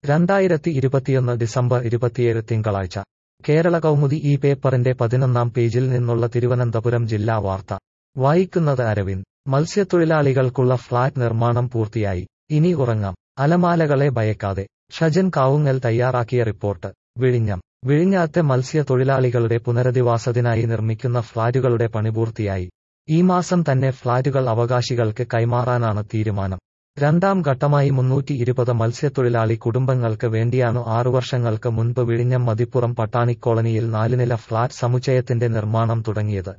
രണ്ടായിരത്തി ഇരുപത്തിയൊന്ന് ഡിസംബർ ഇരുപത്തിയേഴ് തിങ്കളാഴ്ച കേരള കൗമുദി ഈ പേപ്പറിന്റെ പതിനൊന്നാം പേജിൽ നിന്നുള്ള തിരുവനന്തപുരം ജില്ലാ വാർത്ത വായിക്കുന്നത് അരവിന്ദ് മത്സ്യത്തൊഴിലാളികൾക്കുള്ള ഫ്ളാറ്റ് നിർമ്മാണം പൂർത്തിയായി ഇനി ഉറങ്ങാം അലമാലകളെ ഭയക്കാതെ ഷജൻ കാവുങ്ങൽ തയ്യാറാക്കിയ റിപ്പോർട്ട് വിഴിഞ്ഞം വിഴിഞ്ഞാത്തെ മത്സ്യത്തൊഴിലാളികളുടെ പുനരധിവാസത്തിനായി നിർമ്മിക്കുന്ന ഫ്ളാറ്റുകളുടെ പണി പൂർത്തിയായി ഈ മാസം തന്നെ ഫ്ളാറ്റുകൾ അവകാശികൾക്ക് കൈമാറാനാണ് തീരുമാനം രണ്ടാം ഘട്ടമായി മുന്നൂറ്റി ഇരുപത് മത്സ്യത്തൊഴിലാളി കുടുംബങ്ങൾക്ക് വേണ്ടിയാണ് ആറു വർഷങ്ങൾക്ക് മുൻപ് വിഴിഞ്ഞം മതിപ്പുറം പട്ടാണി കോളനിയിൽ നാലുനില ഫ്ളാറ്റ് സമുച്ചയത്തിന്റെ നിർമ്മാണം തുടങ്ങിയത്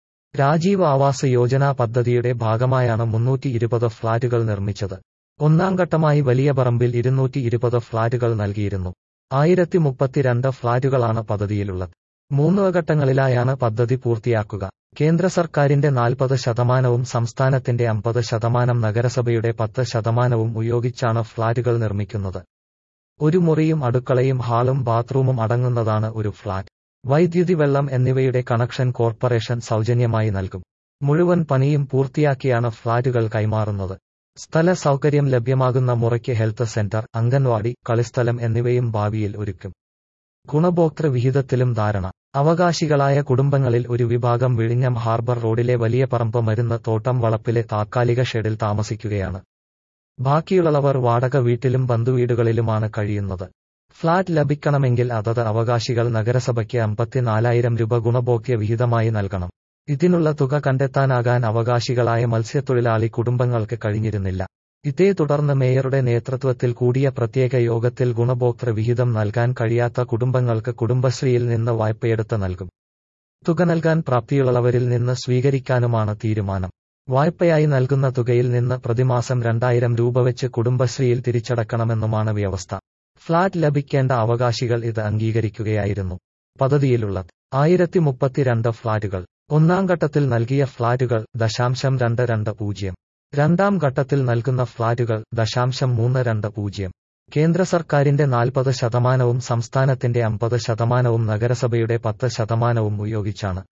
രാജീവ് ആവാസ് യോജന പദ്ധതിയുടെ ഭാഗമായാണ് മുന്നൂറ്റി ഇരുപത് ഫ്ളാറ്റുകൾ നിർമ്മിച്ചത് ഒന്നാം ഘട്ടമായി വലിയ പറമ്പിൽ ഇരുന്നൂറ്റി ഇരുപത് ഫ്ളാറ്റുകൾ നൽകിയിരുന്നു ആയിരത്തി മുപ്പത്തിരണ്ട് ഫ്ളാറ്റുകളാണ് പദ്ധതിയിലുള്ളത് മൂന്ന് ഘട്ടങ്ങളിലായാണ് പദ്ധതി പൂർത്തിയാക്കുക കേന്ദ്ര സർക്കാരിന്റെ നാൽപ്പത് ശതമാനവും സംസ്ഥാനത്തിന്റെ അമ്പത് ശതമാനം നഗരസഭയുടെ പത്ത് ശതമാനവും ഉപയോഗിച്ചാണ് ഫ്ളാറ്റുകൾ നിർമ്മിക്കുന്നത് ഒരു മുറിയും അടുക്കളയും ഹാളും ബാത്റൂമും അടങ്ങുന്നതാണ് ഒരു ഫ്ളാറ്റ് വൈദ്യുതി വെള്ളം എന്നിവയുടെ കണക്ഷൻ കോർപ്പറേഷൻ സൗജന്യമായി നൽകും മുഴുവൻ പണിയും പൂർത്തിയാക്കിയാണ് ഫ്ളാറ്റുകൾ കൈമാറുന്നത് സ്ഥല സൗകര്യം ലഭ്യമാകുന്ന മുറയ്ക്ക് ഹെൽത്ത് സെന്റർ അംഗൻവാടി കളിസ്ഥലം എന്നിവയും ഭാവിയിൽ ഒരുക്കും ഗുണഭോക്തൃ വിഹിതത്തിലും ധാരണ അവകാശികളായ കുടുംബങ്ങളിൽ ഒരു വിഭാഗം വിഴിഞ്ഞം ഹാർബർ റോഡിലെ വലിയ പറമ്പ് മരുന്ന് തോട്ടം വളപ്പിലെ താത്കാലിക ഷെഡിൽ താമസിക്കുകയാണ് ബാക്കിയുള്ളവർ വാടക വീട്ടിലും ബന്ധുവീടുകളിലുമാണ് കഴിയുന്നത് ഫ്ളാറ്റ് ലഭിക്കണമെങ്കിൽ അതത് അവകാശികൾ നഗരസഭയ്ക്ക് അമ്പത്തിനാലായിരം രൂപ ഗുണഭോഗ്യ വിഹിതമായി നൽകണം ഇതിനുള്ള തുക കണ്ടെത്താനാകാൻ അവകാശികളായ മത്സ്യത്തൊഴിലാളി കുടുംബങ്ങൾക്ക് കഴിഞ്ഞിരുന്നില്ല ഇതേ തുടർന്ന് മേയറുടെ നേതൃത്വത്തിൽ കൂടിയ പ്രത്യേക യോഗത്തിൽ ഗുണഭോക്തൃ വിഹിതം നൽകാൻ കഴിയാത്ത കുടുംബങ്ങൾക്ക് കുടുംബശ്രീയിൽ നിന്ന് വായ്പയെടുത്ത് നൽകും തുക നൽകാൻ പ്രാപ്തിയുള്ളവരിൽ നിന്ന് സ്വീകരിക്കാനുമാണ് തീരുമാനം വായ്പയായി നൽകുന്ന തുകയിൽ നിന്ന് പ്രതിമാസം രണ്ടായിരം രൂപ വെച്ച് കുടുംബശ്രീയിൽ തിരിച്ചടക്കണമെന്നുമാണ് വ്യവസ്ഥ ഫ്ളാറ്റ് ലഭിക്കേണ്ട അവകാശികൾ ഇത് അംഗീകരിക്കുകയായിരുന്നു പദ്ധതിയിലുള്ളത് ആയിരത്തി മുപ്പത്തിരണ്ട് ഫ്ളാറ്റുകൾ ഒന്നാം ഘട്ടത്തിൽ നൽകിയ ഫ്ളാറ്റുകൾ ദശാംശം രണ്ട് രണ്ട് പൂജ്യം രണ്ടാം ഘട്ടത്തിൽ നൽകുന്ന ഫ്ളാറ്റുകൾ ദശാംശം മൂന്ന് രണ്ട് പൂജ്യം കേന്ദ്ര സർക്കാരിന്റെ നാൽപ്പത് ശതമാനവും സംസ്ഥാനത്തിന്റെ അമ്പത് ശതമാനവും നഗരസഭയുടെ പത്ത് ശതമാനവും ഉപയോഗിച്ചാണ്